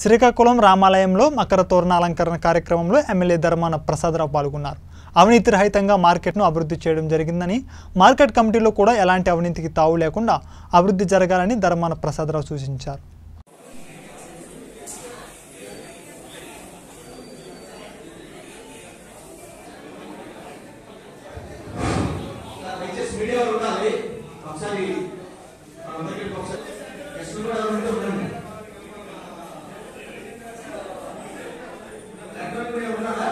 శ్రీకాకుళం రామాలయంలో మకర తోరణ అలంకరణ కార్యక్రమంలో ఎమ్మెల్యే ధర్మాన ప్రసాదరావు పాల్గొన్నారు అవినీతి రహితంగా మార్కెట్ను అభివృద్ధి చేయడం జరిగిందని మార్కెట్ కమిటీలో కూడా ఎలాంటి అవినీతికి తావు లేకుండా అభివృద్ధి జరగాలని ధర్మాన ప్రసాదరావు సూచించారు దయచేసి మీడియా వాళ్ళు ఉండాలి ఒకసారి అందరికీ ఒకసారి గెస్టులు కూడా ఎవరు ఉంటే ఉండండి ఎలక్ట్రానిక్ మీడియా ఉన్నారా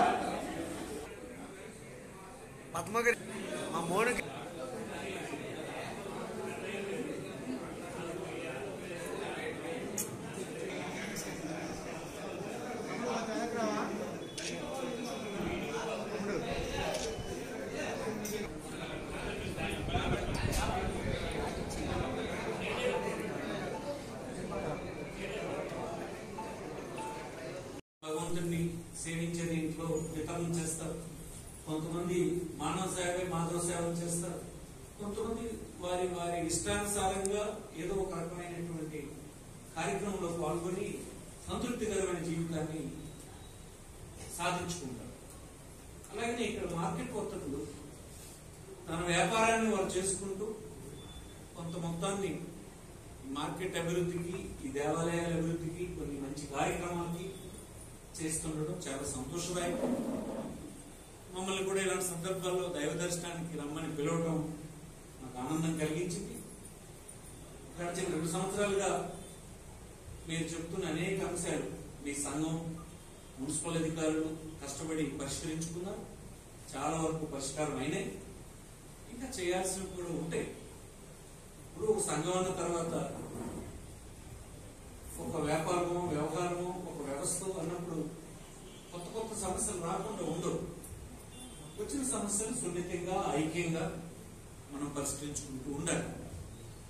పద్మగిరి మా మోనికి భగవంతుడిని సేవించే దీంట్లో వితరణ చేస్తారు కొంతమంది మానవ సేవ మాధవ సేవ చేస్తారు కొంతమంది వారి వారి ఇష్టానుసారంగా ఏదో ఒక రకమైనటువంటి కార్యక్రమంలో పాల్గొని సంతృప్తికరమైన జీవితాన్ని సాధించుకుంటారు అలాగే ఇక్కడ మార్కెట్ వర్తకులు తన వ్యాపారాన్ని వారు చేసుకుంటూ కొంత మొత్తాన్ని ఈ మార్కెట్ అభివృద్ధికి ఈ దేవాలయాల అభివృద్ధికి కొన్ని మంచి కార్యక్రమాలకి చేస్తుండడం చాలా సంతోషదాయకం మమ్మల్ని కూడా ఇలాంటి సందర్భాల్లో దైవ దర్శనానికి రమ్మని పిలవడం నాకు ఆనందం కలిగించింది గడిచిన రెండు సంవత్సరాలుగా మీరు చెప్తున్న అనేక అంశాలు మీ సంఘం మున్సిపల్ అధికారులు కష్టపడి పరిష్కరించుకున్నారు చాలా వరకు పరిష్కారం అయినాయి ఇంకా చేయాల్సినవి కూడా ఉంటాయి ఇప్పుడు ఒక సంఘం అన్న తర్వాత ఒక వ్యాపారమో వ్యవహారమో ఒక వ్యవస్థ అన్నప్పుడు కొత్త కొత్త సమస్యలు రాకుండా ఉండవు వచ్చిన సమస్యలు సున్నితంగా ఐక్యంగా మనం పరిష్కరించుకుంటూ ఉండాలి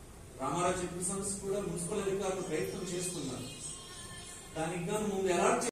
రామారావు చెప్పిన సమస్య కూడా మున్సిపల్ అధికారులు ప్రయత్నం చేస్తున్నారు దానికి గాను ముందు ఎలాంటి